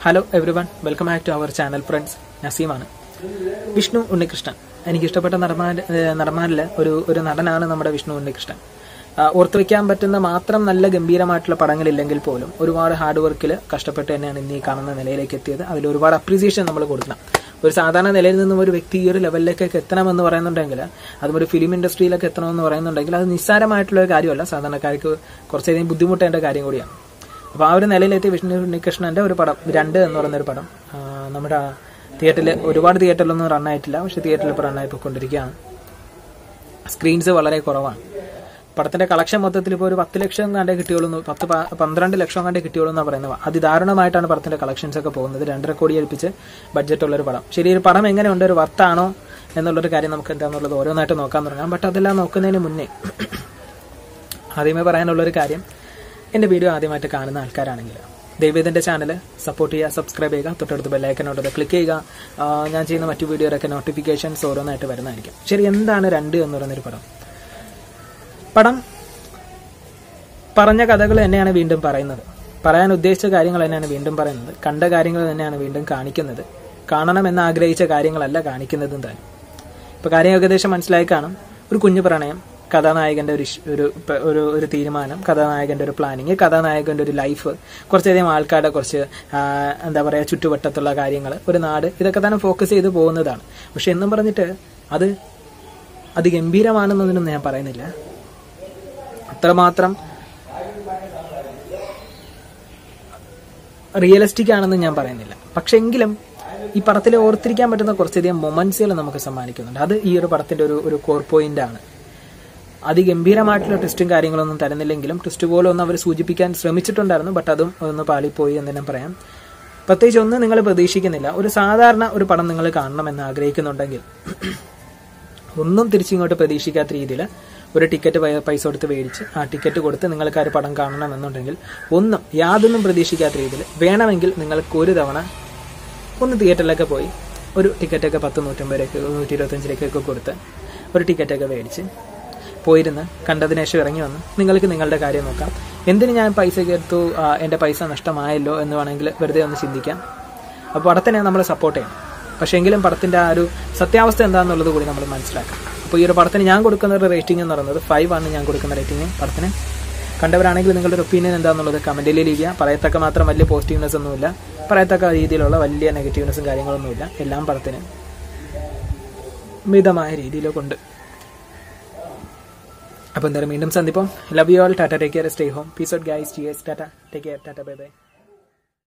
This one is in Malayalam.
hello everyone welcome back to our channel friends നസീമാണ് വിഷ്ണു ഉണ്ണികൃഷ്ണൻ എനിക്ക് ഇഷ്ടപ്പെട്ട നടന്മാർ നടന്മാരിൽ ഒരു ഒരു നടനാണ് നമ്മുടെ വിഷ്ണു ഉണ്ണികൃഷ്ണൻ ആ, ഓർത്തു വെക്കാൻ പറ്റുന്ന മാത്രം നല്ല ഗംഭീരമായിട്ടുള്ള പടങ്ങളില്ലെങ്കിൽ പോലും ഒരുപാട് ഹാർഡ് വർക്കിൽ കഷ്ടപ്പെട്ട് തന്നെയാണ് ഇന്ന് ഈ കാണുന്ന നിലയിലേക്ക് എത്തിയത് അതിൽ ഒരുപാട് അപ്രീസിയേഷൻ നമ്മൾ കൊടുക്കണം ഒരു സാധാരണ നിലയിൽ നിന്നും ഒരു വ്യക്തി ഈ ഒരു ലെവലിലേക്കൊക്കെ എത്തണമെന്ന് പറയുന്നുണ്ടെങ്കിൽ അതും ഒരു ഫിലിം ഇൻഡസ്ട്രിയിലൊക്കെ എത്തണമെന്ന് പറയുന്നുണ്ടെങ്കിൽ അത് നിസ്സാരമായിട്ടുള്ള ഒരു കാര്യമല്ല സാധാരണക്കാർക്ക് കുറച്ചധികം ബുദ്ധിമുട്ടേണ്ട കാര്യം കൂടിയാണ് അപ്പോൾ ആ ഒരു നിലയിലെത്തി വിഷ്ണു ഉണ്ണികൃഷ്ണന്റെ ഒരു പടം രണ്ട് എന്ന് പറയുന്ന ഒരു പടം ആ, നമ്മുടെ തിയേറ്ററിൽ ഒരുപാട് തിയേറ്ററിലൊന്നും റണ്ണായിട്ടില്ല പക്ഷെ തിയേറ്ററിൽ ഇപ്പോൾ റണ്ണായി പോയിക്കൊണ്ടിരിക്കുകയാണ് സ്ക്രീൻസ് വളരെ കുറവാണ് പടത്തിന്റെ കളക്ഷൻ മൊത്തത്തിൽ ഇപ്പോൾ ഒരു പത്ത് ലക്ഷം കണ്ടേ കിട്ടിയോളൂ എന്ന് പത്ത് പ- പന്ത്രണ്ട് ലക്ഷം കണ്ടേ കിട്ടിയോളൂ എന്നാണ് പറയുന്നത് അതിദാരുണമായിട്ടാണ് പടത്തിന്റെ കളക്ഷൻസ് ഒക്കെ പോകുന്നത് രണ്ടര കോടി അടുപ്പിച്ച് ബഡ്ജറ്റ് ഉള്ള ഒരു പടം ശരി ഒരു പടം എങ്ങനെയുണ്ട് ഒരു വർത്താണോ എന്നുള്ളൊരു കാര്യം നമുക്ക് എന്താണെന്നുള്ളത് ഓരോന്നായിട്ട് നോക്കാൻ തുടങ്ങാം ബട്ട് അതെല്ലാം നോക്കുന്നതിന് മുന്നേ ആദ്യമേ പറയാനുള്ളൊരു കാര്യം എൻ്റെ വീഡിയോ ആദ്യമായിട്ട് കാണുന്ന ആൾക്കാരാണെങ്കിൽ ദൈവത്തിൻ്റെ ചാനൽ സപ്പോർട്ട് ചെയ്യുക സബ്സ്ക്രൈബ് ചെയ്യുക തൊട്ടടുത്ത് ബെല്ലൈക്കനോട് ക്ലിക്ക് ചെയ്യുക ആ, ഞാൻ ചെയ്യുന്ന മറ്റു വീഡിയോയിലൊക്കെ നോട്ടിഫിക്കേഷൻസ് ഓരോന്നായിട്ട് വരുന്നതായിരിക്കും ശരി എന്താണ് രണ്ട് എന്ന് പറയുന്നൊരു പടം പടം പറഞ്ഞ കഥകൾ തന്നെയാണ് വീണ്ടും പറയുന്നത് പറയാൻ ഉദ്ദേശിച്ച കാര്യങ്ങൾ തന്നെയാണ് വീണ്ടും പറയുന്നത് കണ്ട കാര്യങ്ങൾ തന്നെയാണ് വീണ്ടും കാണിക്കുന്നത് കാണണമെന്ന് ആഗ്രഹിച്ച കാര്യങ്ങളല്ല കാണിക്കുന്നതും തന്നെ ഇപ്പൊ കാര്യം ഏകദേശം മനസ്സിലായി കാണും ഒരു കുഞ്ഞു പ്രണയം കഥാനായകന്റെ ഒരു ഇഷ്- ഒരു പ- ഒരു ഒരു തീരുമാനം കഥാനായകന്റെ ഒരു പ്ലാനിങ് കഥാനായകന്റെ ഒരു ലൈഫ് കുറച്ചധികം ആൾക്കാരുടെ കുറച്ച് ആ, എന്താ പറയാ ചുറ്റുവട്ടത്തുള്ള കാര്യങ്ങൾ ഒരു നാട് ഇതൊക്കെ തന്നെ ഫോക്കസ് ചെയ്ത് പോകുന്നതാണ് പക്ഷെ എന്നും പറഞ്ഞിട്ട് അത് അതിഗംഭീരമാണെന്നൊന്നും ഞാൻ പറയുന്നില്ല അത്രമാത്രം റിയലിസ്റ്റിക് ആണെന്ന് ഞാൻ പറയുന്നില്ല പക്ഷെ എങ്കിലും ഈ പടത്തിൽ ഓർത്തിരിക്കാൻ പറ്റുന്ന കുറച്ചധികം മൊമെന്റ്സുകൾ നമുക്ക് സമ്മാനിക്കുന്നുണ്ട് അത് ഈ ഒരു പടത്തിന്റെ ഒരു ഒരു കോർ പോയിന്റ് ആണ് അതിഗംഭീരമായിട്ടുള്ള ട്വിസ്റ്റും കാര്യങ്ങളൊന്നും തരുന്നില്ലെങ്കിലും ട്വിസ്റ്റ് പോലെ ഒന്ന് അവർ സൂചിപ്പിക്കാൻ ശ്രമിച്ചിട്ടുണ്ടായിരുന്നു ബട്ട് അതും ഒന്ന് പാളിപ്പോയി എന്ന് തന്നെ പറയാം പ്രത്യേകിച്ച് ഒന്നും നിങ്ങൾ പ്രതീക്ഷിക്കുന്നില്ല ഒരു സാധാരണ ഒരു പടം നിങ്ങൾ കാണണമെന്ന് ആഗ്രഹിക്കുന്നുണ്ടെങ്കിൽ ഒന്നും തിരിച്ചിങ്ങോട്ട് പ്രതീക്ഷിക്കാത്ത രീതിയിൽ ഒരു ടിക്കറ്റ് പൈ- പൈസ കൊടുത്ത് മേടിച്ച് ആ ടിക്കറ്റ് കൊടുത്ത് നിങ്ങൾക്ക് ആ ഒരു പടം കാണണമെന്നുണ്ടെങ്കിൽ ഒന്നും യാതൊന്നും പ്രതീക്ഷിക്കാത്ത രീതിയിൽ വേണമെങ്കിൽ നിങ്ങൾക്ക് ഒരു തവണ ഒന്ന് തിയേറ്ററിലൊക്കെ പോയി ഒരു ടിക്കറ്റൊക്കെ പത്ത് നൂറ്റമ്പത് രൂപയ്ക്ക് നൂറ്റി ഇരുപത്തഞ്ച് രൂപയ്ക്കൊക്കെ കൊടുത്ത് ഒരു ടിക്കറ്റൊക്കെ മേടിച്ച് പോയിരുന്ന് കണ്ടതിന് ശേഷം ഇറങ്ങി വന്ന് നിങ്ങൾക്ക് നിങ്ങളുടെ കാര്യം നോക്കാം എന്തിന് ഞാൻ പൈസ എടുത്തു ആ, എൻ്റെ പൈസ നഷ്ടമായല്ലോ എന്ന് വേണമെങ്കിൽ വെറുതെ ഒന്ന് ചിന്തിക്കാം അപ്പോൾ പടത്തിനെ നമ്മൾ സപ്പോർട്ട് ചെയ്യണം പക്ഷേ എങ്കിലും പടത്തിന്റെ ആ ഒരു സത്യാവസ്ഥ എന്താണെന്നുള്ളത് കൂടി നമ്മൾ മനസ്സിലാക്കാം അപ്പോൾ ഈ ഒരു പടത്തിന് ഞാൻ കൊടുക്കുന്ന ഒരു റേറ്റിംഗ് എന്ന് പറയുന്നത് ഫൈവ് ആണ് ഞാൻ കൊടുക്കുന്ന റേറ്റിംഗ് പടത്തിന് കണ്ടവരാണെങ്കിൽ നിങ്ങളുടെ ഒരു ഒപ്പീനിയൻ എന്താണെന്നുള്ളത് കമന്റിൽ ലീവിയ പറയത്തക്ക മാത്രം വലിയ പോസിറ്റീവ്നെസ് ഒന്നുമില്ല പറയത്തക്ക രീതിയിലുള്ള വലിയ നെഗറ്റീവ്നെസ്സും കാര്യങ്ങളൊന്നുമില്ല എല്ലാം പടത്തിന് മിതമായ രീതിയിലൊക്കെ ഉണ്ട് അപ്പോൾ എന്തായാലും വീണ്ടും സന്ദിപ്പം love you all tata take care stay home peace out guys T S tata take care tata bye by